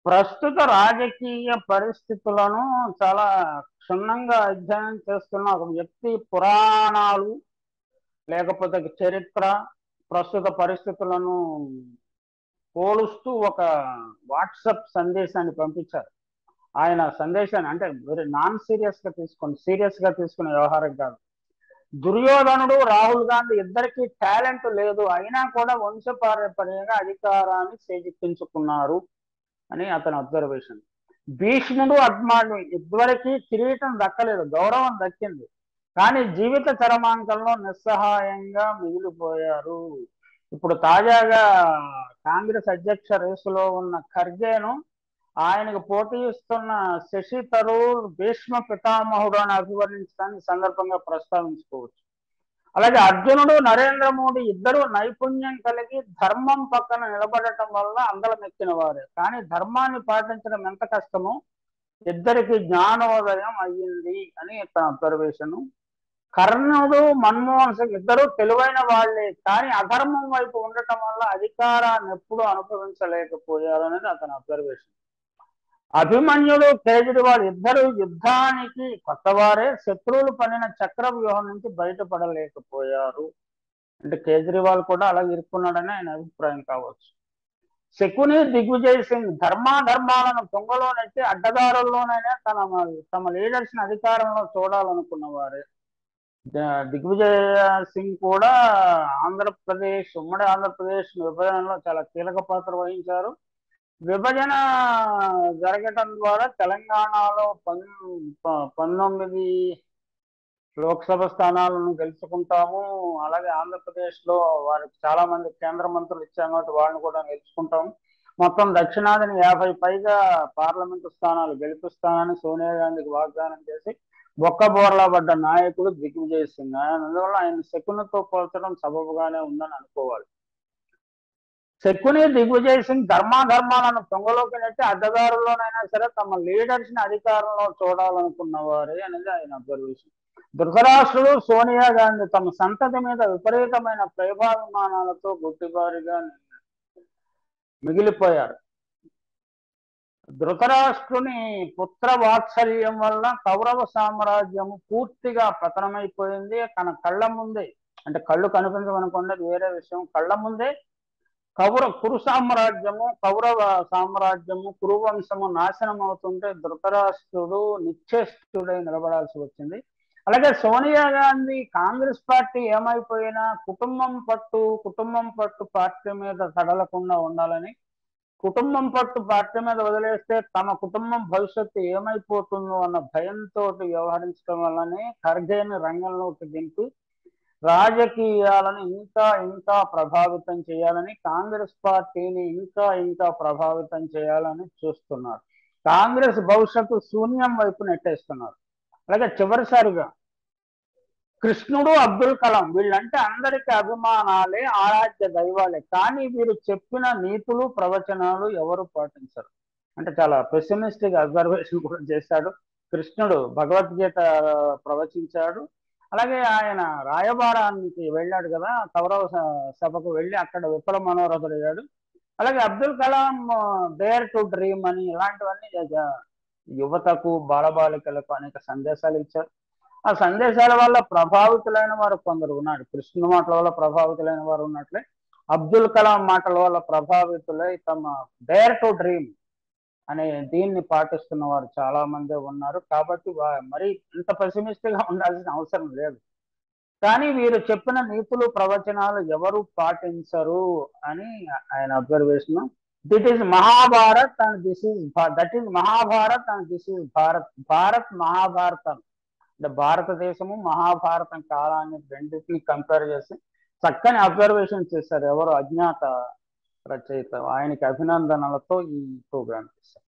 ప్రస్తుత రాజకీయ పరిస్థితులను చాలా క్షుణ్ణంగా అధ్యయనం చేస్తున్న ఒక వ్యక్తి పురాణాలు లేకపోతే చరిత్ర ప్రస్తుత పరిస్థితులను పోలుస్తూ ఒక వాట్సాప్ సందేశాన్ని పంపించారు ఆయన సందేశాన్ని అంటే వెరీ నాన్ సీరియస్ గా తీసుకొని సీరియస్ గా తీసుకునే వ్యవహారం కాదు దుర్యోధనుడు రాహుల్ గాంధీ ఇద్దరికి టాలెంట్ లేదు అయినా కూడా వంశపారంపర్యంగా అధికారాన్ని చేజిక్కించుకున్నారు అని అతని అబ్జర్వేషన్ భీష్ముడు అద్మాడు ఇద్దరికి కిరీటం దక్కలేదు గౌరవం దక్కింది కానీ జీవిత చరమాంకంలో నిస్సహాయంగా మిగిలిపోయారు ఇప్పుడు తాజాగా కాంగ్రెస్ అధ్యక్ష రేసులో ఉన్న ఖర్గేను ఆయనకు పోటీ ఇస్తున్న శశి తరూర్ భీష్మ పితామహుడు అని అభివర్ణించడానికి సందర్భంగా ప్రస్తావించుకోవచ్చు అలాగే అర్జునుడు నరేంద్ర మోడీ ఇద్దరు నైపుణ్యం కలిగి ధర్మం పక్కన నిలబడటం వల్ల అందలం ఎక్కిన వారే కానీ ధర్మాన్ని పాటించడం ఎంత కష్టమో ఇద్దరికి జ్ఞానోదయం అయ్యింది అని తన అబ్జర్వేషన్ కర్ణుడు మన్మోహన్ సింగ్ ఇద్దరు తెలివైన వాళ్ళే కానీ అధర్మం వైపు ఉండటం వల్ల అధికారాన్ని ఎప్పుడూ అనుభవించలేకపోయారు అనేది అతని అబ్జర్వేషన్ అభిమన్యుడు కేజ్రీవాల్ ఇద్దరు యుద్ధానికి కొత్తవారే శత్రువులు పడిన చక్ర వ్యూహం నుంచి బయటపడలేకపోయారు అంటే కేజ్రీవాల్ కూడా అలా ఇరుక్కున్నాడని ఆయన అభిప్రాయం కావచ్చు శకుని దిగ్విజయ్ సింగ్ ధర్మాధర్మాలను పొంగలోనెత్తి అడ్డదారుల్లోనైనా తన తమ లీడర్స్ ని అధికారంలో చూడాలనుకున్నవారే దిగ్విజయ సింగ్ కూడా ఆంధ్రప్రదేశ్ ఉమ్మడి ఆంధ్రప్రదేశ్ విభజనలో చాలా కీలక పాత్ర వహించారు విభజన జరగటం ద్వారా తెలంగాణలో పన్ పంతొమ్మిది లోక్సభ స్థానాలను గెలుచుకుంటాము అలాగే ఆంధ్రప్రదేశ్ లో వారికి చాలా మంది కేంద్ర మంత్రులు ఇచ్చాం కాబట్టి వాళ్ళని కూడా గెలుచుకుంటాము మొత్తం దక్షిణాదిని యాభై పైగా పార్లమెంటు స్థానాలు గెలిపిస్తానని సోనియా గాంధీకి వాగ్దానం చేసి బొక్క బోర్లా పడ్డ నాయకుడు దిగ్విజయ్ సింగ్ అందువల్ల ఆయన శకునితో పోల్చడం సబబుగానే ఉందని అనుకోవాలి శకుని దిగ్విజయ్ సింగ్ ధర్మాధర్మాలను పొంగలోకి నెట్టి అడ్డదారుల్లోనైనా సరే తమ లీడర్స్ ని అధికారంలో చూడాలనుకున్నవారే అనేది ఆయన అబ్జర్వేషన్ ధృతరాష్ట్రుడు సోనియా గాంధీ తమ సంతతి మీద విపరీతమైన ప్రేమాభిమానాలతో గుడ్డిబారిగా మిగిలిపోయారు ధృతరాష్ట్రుని పుత్ర వాత్సల్యం వల్ల కౌరవ సామ్రాజ్యము పూర్తిగా పతనమైపోయింది తన కళ్ళ ముందే అంటే కళ్ళు కనిపించమనుకోండి వేరే విషయం కళ్ళ ముందే కౌర కురు సామ్రాజ్యము కౌరవ సామ్రాజ్యము కురువంశము నాశనం అవుతుంటే ధృతరాష్ట్రుడు నిశ్చేష్టుడై నిలబడాల్సి వచ్చింది అలాగే సోనియా గాంధీ కాంగ్రెస్ పార్టీ ఏమైపోయినా కుటుంబం పట్టు కుటుంబం పట్టు పార్టీ మీద తడలకుండా ఉండాలని కుటుంబం పట్టు పార్టీ మీద వదిలేస్తే తమ కుటుంబం భవిష్యత్తు ఏమైపోతుందో అన్న భయంతో వ్యవహరించడం వల్లనే ఖర్గేని రంగంలోకి దింపి రాజకీయాలను ఇంకా ఇంకా ప్రభావితం చేయాలని కాంగ్రెస్ పార్టీని ఇంకా ఇంకా ప్రభావితం చేయాలని చూస్తున్నారు కాంగ్రెస్ భవిష్యత్తు శూన్యం వైపు నెట్టేస్తున్నారు అలాగే చివరిసారిగా కృష్ణుడు అబ్దుల్ కలాం వీళ్ళంటే అందరికీ అభిమానాలే ఆరాధ్య దైవాలే కానీ వీరు చెప్పిన నీతులు ప్రవచనాలు ఎవరు పాటించరు అంటే చాలా పెసిమిస్టిక్ అబ్జర్వేషన్ కూడా చేశాడు కృష్ణుడు భగవద్గీత ప్రవచించాడు అలాగే ఆయన రాయబారానికి వెళ్ళాడు కదా కౌరవ సభకు వెళ్ళి అక్కడ విప్లవ మనోరథుడయ్యాడు అలాగే Abdul Kalam dare to dream అని ఇలాంటివన్నీ యువతకు బాలబాలికలకు అనేక సందేశాలు ఇచ్చారు ఆ సందేశాల వల్ల ప్రభావితులైన వారు కొందరు ఉన్నారు కృష్ణ మాటల వల్ల ప్రభావితులైన వారు ఉన్నట్లే అబ్దుల్ కలాం మాటల వల్ల ప్రభావితులై తమ డేర్ టు డ్రీమ్ అనే దీన్ని పాటిస్తున్న వారు చాలా మంది ఉన్నారు కాబట్టి మరి ఇంత పెసిమిస్టిక్ గా ఉండాల్సిన అవసరం లేదు కానీ వీరు చెప్పిన నీతులు ప్రవచనాలు ఎవరు పాటించరు అని ఆయన observation that is Mahabharat and this is that is Mahabharat and this is Bharat Bharat Mahabharatam అంటే భారతదేశము మహాభారతం కాలాన్ని రెండింటిని కంపేర్ చేసి చక్కని అబ్జర్వేషన్ చేశారు ఎవరు అజ్ఞాత రచయిత ఆయనకి అభినందనలతో ఈ ప్రోగ్రామ్ చేశారు